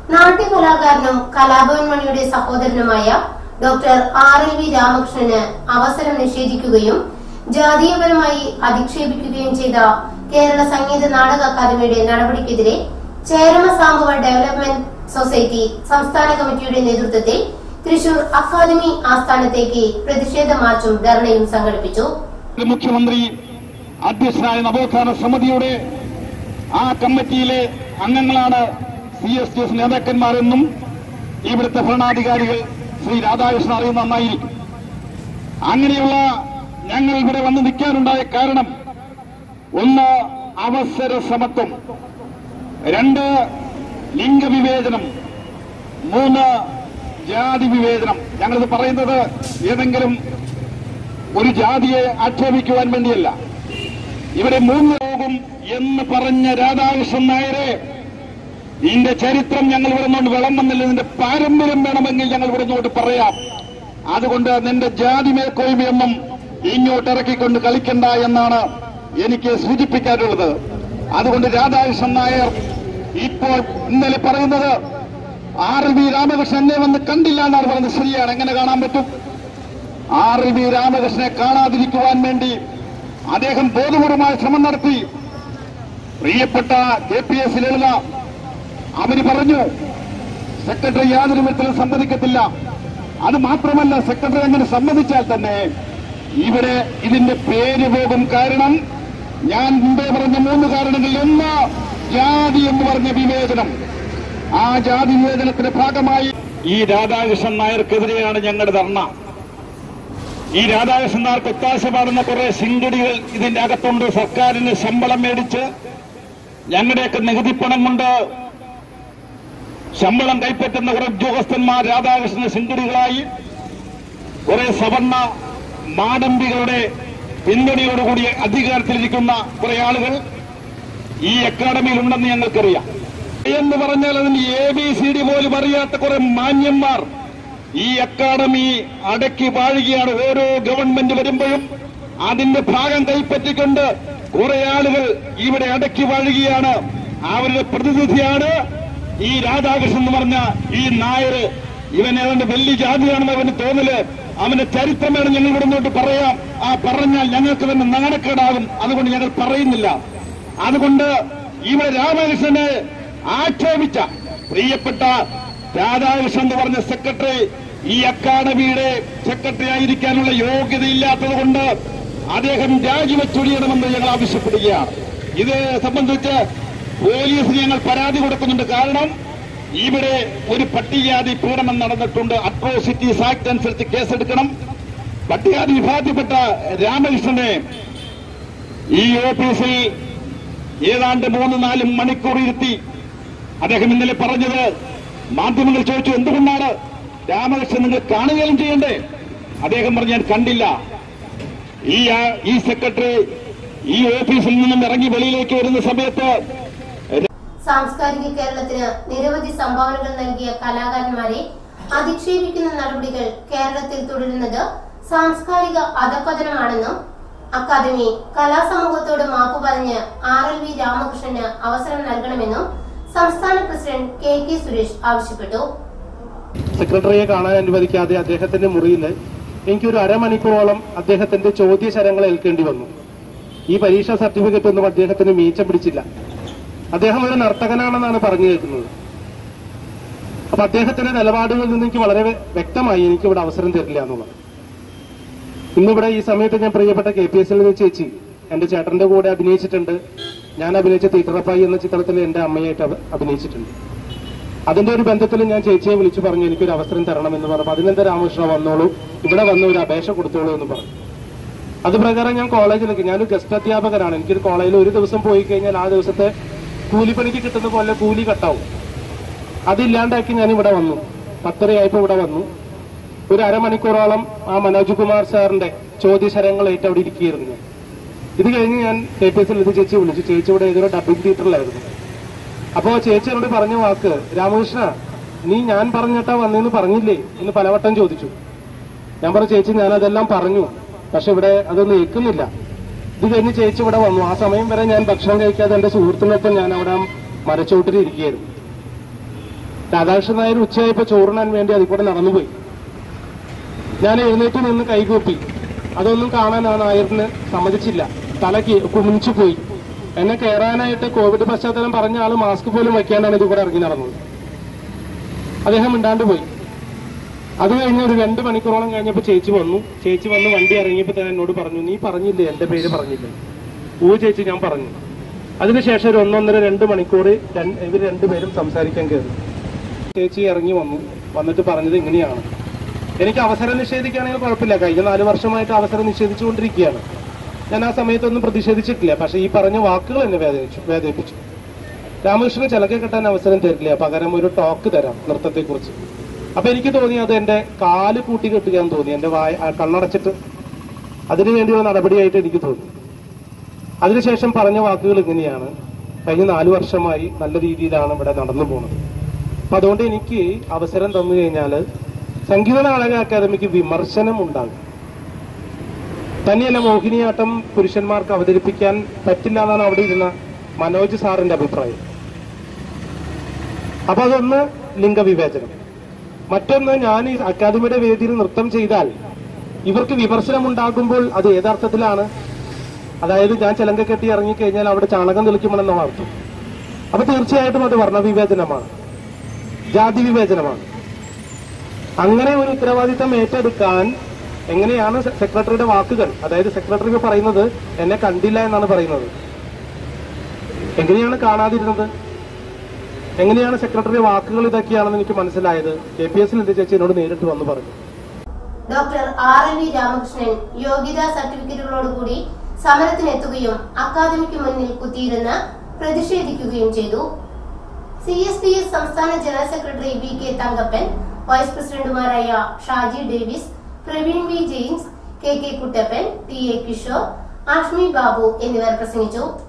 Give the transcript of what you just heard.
നാട്യകലാകാരനും കലാഭവൻ മണിയുടെ സഹോദരനുമായ doctor R L V രാമകൃഷ്ണന് അവസരം നിഷേധിക്കുകയും ജാതീയപരമായി അധിക്ഷേപിക്കുകയും ചെയ്ത കേരള സംഗീത നാടക അക്കാദമിയുടെ നടപടിക്കെതിരെ ചേരമ സാമ്പവ ഡെവലപ്മെന്റ് സൊസൈറ്റി സംസ്ഥാന കമ്മിറ്റിയുടെ നേതൃത്വത്തിൽ തൃശൂർ അക്കാദമി ആസ്ഥാനത്തേക്ക് പ്രതിഷേധ മാർച്ചും ധർണയും സംഘടിപ്പിച്ചു മുഖ്യമന്ത്രി അധ്യക്ഷനായ നവോത്ഥാന സമിതിയുടെ ആ കമ്മിറ്റിയിലെ അംഗങ്ങളാണ് സി എസ് ടി എസ് നേതാക്കന്മാരെന്നും ഇവിടുത്തെ ഭരണാധികാരികൾ ശ്രീ രാധാകൃഷ്ണൻ അറിയുന്ന നന്നായിരിക്കും അങ്ങനെയുള്ള ഞങ്ങൾ ഇവിടെ വന്ന് നിൽക്കാനുണ്ടായ കാരണം ഒന്ന് അവസര സമത്വം രണ്ട് ലിംഗവിവേചനം മൂന്ന് ജാതി വിവേചനം ഞങ്ങളിത് പറയുന്നത് ഏതെങ്കിലും ഒരു ജാതിയെ ആക്ഷേപിക്കുവാൻ വേണ്ടിയല്ല ഇവിടെ മൂന്ന് ലോകം എന്ന് പറഞ്ഞ രാധാകൃഷ്ണൻ നായരെ ഇതിന്റെ ചരിത്രം ഞങ്ങൾ ഇവിടെ നിന്നോട്ട് വിളമ്പുന്നില്ല ഇതിന്റെ പാരമ്പര്യം വേണമെങ്കിൽ ഞങ്ങൾ ഇവിടെ നിന്നോട്ട് പറയാം അതുകൊണ്ട് നിന്റെ ജാതി മേൽക്കോയ്മയൊന്നും ഇങ്ങോട്ട് ഇറക്കിക്കൊണ്ട് കളിക്കണ്ട എന്നാണ് എനിക്ക് സൂചിപ്പിക്കാനുള്ളത് അതുകൊണ്ട് രാധാകൃഷ്ണൻ നായർ ഇപ്പോൾ ഇന്നലെ പറയുന്നത് ആർ വി രാമകൃഷ്ണൻ എന്നെ വന്ന് കണ്ടില്ല എന്നാണ് പറയുന്നത് ശരിയാണ് എങ്ങനെ കാണാൻ പറ്റും ആർ വി രാമകൃഷ്ണനെ കാണാതിരിക്കുവാൻ വേണ്ടി അദ്ദേഹം ബോധപൂർവമായ ശ്രമം നടത്തി പ്രിയപ്പെട്ട കെ പി എസ് ലളിത അവര് പറഞ്ഞു സെക്രട്ടറി യാതൊരു വിധത്തിലും സമ്മതിക്കത്തില്ല അത് മാത്രമല്ല സെക്രട്ടറി അങ്ങനെ സമ്മതിച്ചാൽ തന്നെ ഇവിടെ ഇതിന്റെ പേര് പോകും കാരണം ഞാൻ മുമ്പേ പറഞ്ഞ മൂന്ന് കാരണങ്ങളിൽ ഒന്ന് ജാതി എന്ന് പറഞ്ഞ വിവേചനം ആ ജാതി വിവേചനത്തിന്റെ ഭാഗമായി ഈ രാധാകൃഷ്ണൻ നായർക്കെതിരെയാണ് ഞങ്ങളുടെ ധർണ ഈ രാധാകൃഷ്ണൻ നായർക്ക് ഒത്താശ പാടുന്ന കുറെ ശിങ്കടികൾ ഇതിന്റെ അകത്തുണ്ട് സർക്കാരിന് ശമ്പളം മേടിച്ച് ഞങ്ങളുടെയൊക്കെ നികുതിപ്പണം കൊണ്ട് ശമ്പളം കൈപ്പറ്റുന്ന കുറെ ഉദ്യോഗസ്ഥന്മാർ രാധാകൃഷ്ണൻ ശിങ്കടികളായി കുറെ സവർണ മാടമ്പികളുടെ പിന്തുണയോടുകൂടി അധികാരത്തിലിരിക്കുന്ന കുറെ ആളുകൾ ഈ അക്കാഡമിയിൽ ഉണ്ടെന്ന് ഞങ്ങൾക്കറിയാം എന്ന് പറഞ്ഞാൽ അതിന് എ ബി സി ഡി പോലും അറിയാത്ത കുറെ മാന്യന്മാർ ഈ അക്കാഡമി അടക്കി വാഴുകയാണ് ഓരോ ഗവൺമെന്റ് വരുമ്പോഴും അതിന്റെ ഭാഗം കൈപ്പറ്റിക്കൊണ്ട് കുറെ ആളുകൾ ഇവിടെ അടക്കി വാഴുകയാണ് അവരുടെ പ്രതിനിധിയാണ് ഈ രാധാകൃഷ്ണൻ എന്ന് പറഞ്ഞ ഈ നായര് ഇവൻ ഏതാണ്ട് വലിയ ജാതിയാണെന്ന് അവന് തോന്നല് അവന്റെ ചരിത്രം വേണം ഞങ്ങൾ ഇവിടെ നിന്നോട്ട് പറയാം ആ പറഞ്ഞാൽ ഞങ്ങൾക്ക് തന്നെ നാണക്കേടാകും അതുകൊണ്ട് ഞങ്ങൾ പറയുന്നില്ല അതുകൊണ്ട് ഇവിടെ രാമകൃഷ്ണനെ ആക്ഷേപിച്ച പ്രിയപ്പെട്ട രാധാകൃഷ്ണൻ എന്ന് പറഞ്ഞ സെക്രട്ടറി ഈ അക്കാഡമിയുടെ സെക്രട്ടറി ആയിരിക്കാനുള്ള യോഗ്യതയില്ലാത്തത് കൊണ്ട് അദ്ദേഹം രാജിവെച്ചൊഴിയണമെന്ന് ഞങ്ങൾ ആവശ്യപ്പെടുകയാണ് ഇത് സംബന്ധിച്ച് പോലീസിന് ഞങ്ങൾ പരാതി കൊടുക്കുന്നുണ്ട് കാരണം ഇവിടെ ഒരു പട്ടികജാതി പീഡനം നടന്നിട്ടുണ്ട് അട്രോസിറ്റീസ് ആക്ട് അനുസരിച്ച് കേസെടുക്കണം പട്ടികജാതി വിഭാഗത്തിൽപ്പെട്ട രാമകൃഷ്ണനെ ഈ ഓഫീസിൽ ഏതാണ്ട് മൂന്ന് നാല് മണിക്കൂർ ഇരുത്തി അദ്ദേഹം ഇന്നലെ പറഞ്ഞത് മാധ്യമങ്ങൾ ചോദിച്ചു എന്തുകൊണ്ടാണ് രാമകൃഷ്ണൻ നിങ്ങൾ കാണുകയും ചെയ്യണ്ടേ അദ്ദേഹം പറഞ്ഞു ഞാൻ കണ്ടില്ല ഈ ആ- ഈ സെക്രട്ടറി ഈ ഓഫീസിൽ നിന്നും ഇറങ്ങി വെളിയിലേക്ക് വരുന്ന സമയത്ത് സാംസ്കാരിക കേരളത്തിന് നിരവധി സംഭാവനകൾ നൽകിയ കലാകാരന്മാരെ അധിക്ഷേപിക്കുന്ന നടപടികൾ കേരളത്തിൽ തുടരുന്നത് സാംസ്കാരിക അധപതനമാണെന്നും അക്കാദമി കലാസമൂഹത്തോട് മാപ്പ് പറഞ്ഞ് ആർ എൽ വി രാമകൃഷ്ണന് അവസരം നൽകണമെന്നും സംസ്ഥാന പ്രസിഡന്റ് കെ കെ സുരേഷ് ആവശ്യപ്പെട്ടു സെക്രട്ടറിയെ കാണാൻ അനുവദിക്കാതെ അദ്ദേഹത്തിന്റെ മുറിയിൽ എനിക്കൊരു അരമണിക്കൂറോളം അദ്ദേഹത്തിന്റെ ചോദ്യശരങ്ങൾ ഏൽക്കേണ്ടി വന്നു ഈ പരീക്ഷാ സർട്ടിഫിക്കറ്റ് ഒന്നും അദ്ദേഹത്തിന് മീച്ചം പിടിച്ചില്ല അദ്ദേഹം ഒരു നർത്തകനാണെന്നാണ് പറഞ്ഞു കേൾക്കുന്നത് അപ്പൊ അദ്ദേഹത്തിന്റെ നിലപാടുകളിൽ നിന്ന് എനിക്ക് വളരെ വ്യ- വ്യക്തമായി എനിക്ക് ഇവിടെ അവസരം തരില്ല എന്നുള്ളത് ഇന്നിവിടെ ഈ സമയത്ത് ഞാൻ പ്രിയപ്പെട്ട കെ പി എസ് എൽ ചേച്ചി എന്റെ ചേട്ടന്റെ കൂടെ അഭിനയിച്ചിട്ടുണ്ട് ഞാൻ അഭിനയിച്ച തീട്ടറപ്പായി എന്ന ചിത്രത്തിൽ എന്റെ അമ്മയായിട്ട് അഭ- അഭിനയിച്ചിട്ടുണ്ട് അതിന്റെ ഒരു ബന്ധത്തിൽ ഞാൻ ചേച്ചിയെ വിളിച്ചു പറഞ്ഞു എനിക്കൊരു അവസരം തരണം എന്ന് പറഞ്ഞു അതിനെന്താ രാമകൃഷ്ണ വന്നോളൂ ഇവിടെ വന്ന് ഒരു അപേക്ഷ കൊടുത്തോളൂ എന്ന് പറഞ്ഞു അത് പ്രകാരം ഞാൻ കോളേജിലേക്ക് ഞാനൊരു ഗസ്റ്റ് അധ്യാപകനാണ് എനിക്കൊരു കോളേജിൽ ഒരു ദിവസം പോയി കഴിഞ്ഞാൽ ആ ദിവസത്തെ കൂലിപ്പണിക്ക് കിട്ടുന്ന പോലെ കൂലി കട്ടാവും അതില്ലാണ്ടാക്കി ഞാൻ ഇവിടെ വന്നു പത്തരയായപ്പോ ഇവിടെ വന്നു ഒരു അരമണിക്കൂറോളം ആ മനോജ് കുമാർ സാറിന്റെ ചോദ്യശരങ്ങൾ ഏറ്റ് അവിടെ ഇരിക്കുകയായിരുന്നു ഞാൻ ഇത് കഴിഞ്ഞ് ഞാൻ കെ പി എസ് എൽ ചേച്ചി വിളിച്ചു ചേച്ചി ഇവിടെ ഏതൊരു ഡബിംഗ് തിയേറ്ററിലായിരുന്നു അപ്പോ ചേച്ചി എന്നോട് പറഞ്ഞ വാക്ക് രാമകൃഷ്ണ നീ ഞാൻ പറഞ്ഞിട്ടാ വന്നെന്ന് പറഞ്ഞില്ലേ എന്ന് പലവട്ടം ചോദിച്ചു ഞാൻ പറഞ്ഞു ചേച്ചി ഞാൻ അതെല്ലാം പറഞ്ഞു പക്ഷെ ഇവിടെ അതൊന്നും ഏൽക്കുന്നില്ല ഇത് കഴിഞ്ഞ് ചേച്ചി ഇവിടെ വന്നു ആ സമയം വരെ ഞാൻ ഭക്ഷണം കഴിക്കാതെ എന്റെ സുഹൃത്തിനൊപ്പം ഞാൻ അവിടെ മരച്ചോട്ടിൽ ഇരിക്കുകയായിരുന്നു രാധാകൃഷ്ണൻ നായർ ഉച്ചയായപ്പോ ചോറിനാൻ വേണ്ടി അതിൽ കൂടെ നടന്നുപോയി ഞാൻ എഴുന്നേറ്റ് നിന്ന് കൈകൂപ്പി അതൊന്നും കാണാൻ ആ നായറിന് സമ്മതിച്ചില്ല തല കി- കുമിച്ചു പോയി എന്നെ കയറാനായിട്ട് കോവിഡ് പശ്ചാത്തലം പറഞ്ഞ ആള് മാസ്ക് പോലും വയ്ക്കാണ്ടാണ് ഇത് കൂടെ ഇറങ്ങി നടന്നത് അദ്ദേഹം മിണ്ടാണ്ട് പോയി അത് കഴിഞ്ഞ് ഒരു രണ്ട് മണിക്കൂറോളം കഴിഞ്ഞപ്പോൾ ചേച്ചി വന്നു ചേച്ചി വന്ന് വണ്ടി ഇറങ്ങിയപ്പോൾ തന്നെ എന്നോട് പറഞ്ഞു നീ പറഞ്ഞില്ലേ എന്റെ പേര് പറഞ്ഞില്ലേ ഊ ചേച്ചി ഞാൻ പറഞ്ഞു അതിനുശേഷം ഒരു ഒന്നൊന്നര രണ്ട് മണിക്കൂർ രണ്ട് ഇവർ രണ്ടുപേരും സംസാരിക്കാൻ കയറി ചേച്ചി ഇറങ്ങി വന്നു വന്നിട്ട് പറഞ്ഞത് ഇങ്ങനെയാണ് എനിക്ക് അവസരം നിഷേധിക്കുകയാണെങ്കിൽ കുഴപ്പമില്ല കഴിഞ്ഞ നാല് വർഷമായിട്ട് അവസരം നിഷേധിച്ചുകൊണ്ടിരിക്കുകയാണ് ഞാൻ ആ സമയത്തൊന്നും പ്രതിഷേധിച്ചിട്ടില്ല പക്ഷെ ഈ പറഞ്ഞ വാക്കുകൾ എന്നെ വേദനിച്ചു വേദനിപ്പിച്ചു രാമകൃഷ്ണന് ചിലക കെട്ടാൻ അവസരം തരില്ല പകരം ഒരു ടോക്ക് തരാം നൃത്തത്തെക്കുറിച്ച് അപ്പൊ എനിക്ക് തോന്നി അത് എന്റെ കാല് കൂട്ടി കെട്ടുകയെന്ന് തോന്നി എന്റെ വായ ആ കണ്ണടച്ചിട്ട് അതിനു വേണ്ടിയുള്ള നടപടിയായിട്ട് എനിക്ക് തോന്നി അതിനുശേഷം പറഞ്ഞ വാക്കുകൾ ഇങ്ങനെയാണ് കഴിഞ്ഞ നാലു വർഷമായി നല്ല രീതിയിലാണ് ഇവിടെ നടന്നു പോകുന്നത് അപ്പൊ അതുകൊണ്ട് എനിക്ക് അവസരം തന്നു കഴിഞ്ഞാല് സംഗീത നാടക അക്കാദമിക്ക് വിമർശനം ഉണ്ടാകും തന്നെയല്ല മോഹിനിയാട്ടം പുരുഷന്മാർക്ക് അവതരിപ്പിക്കാൻ പറ്റില്ല എന്നാണ് അവിടെ ഇരുന്ന മനോജ് സാറിന്റെ അഭിപ്രായം അപ്പൊ അതൊന്ന് ലിംഗവിവേചനം മറ്റൊന്ന് ഞാൻ ഈ അക്കാദമിയുടെ വേദിയിൽ നൃത്തം ചെയ്താൽ ഇവർക്ക് വിമർശനം ഉണ്ടാകുമ്പോൾ അത് ഏതർത്ഥത്തിലാണ് അതായത് ഞാൻ ചിലങ്ക കെട്ടി ഇറങ്ങിക്കഴിഞ്ഞാൽ അവിടെ ചാണകം തെളിക്കുമെന്നാണ് അർത്ഥം അപ്പൊ തീർച്ചയായിട്ടും അത് വർണ്ണവിവേചനമാണ് ജാതി വിവേചനമാണ് അങ്ങനെ ഒരു ഉത്തരവാദിത്തം ഏറ്റെടുക്കാൻ എങ്ങനെയാണ് സെ- സെക്രട്ടറിയുടെ വാക്കുകൾ അതായത് സെക്രട്ടറി പറയുന്നത് എന്നെ കണ്ടില്ല എന്നാണ് പറയുന്നത് എങ്ങനെയാണ് കാണാതിരുന്നത് എങ്ങനെയാണ് സെക്രട്ടറി വാക്കുകൾ ഇതൊക്കെയാണെന്ന് എനിക്ക് മനസ്സിലായത് കെ പി എസിൽ എന്റെ ചേച്ചി എന്നോട് നേരിട്ട് വന്ന് പറഞ്ഞു doctor R L V Ramakrishnan യോഗ്യതാ സർട്ടിഫിക്കറ്റുകളോടുകൂടി സമരത്തിനെത്തുകയും അക്കാദമിക്ക് മുന്നിൽ കുത്തിയിരുന്ന് പ്രതിഷേധിക്കുകയും ചെയ്തു സി എസ് പി എസ് സംസ്ഥാന general secretary V K Thankappan vice പ്രസിഡന്റുമാരായ Shaji Davis Praveen V James K K Kuttappan T A Kishore Ashmi Babu എന്നിവർ പ്രസംഗിച്ചു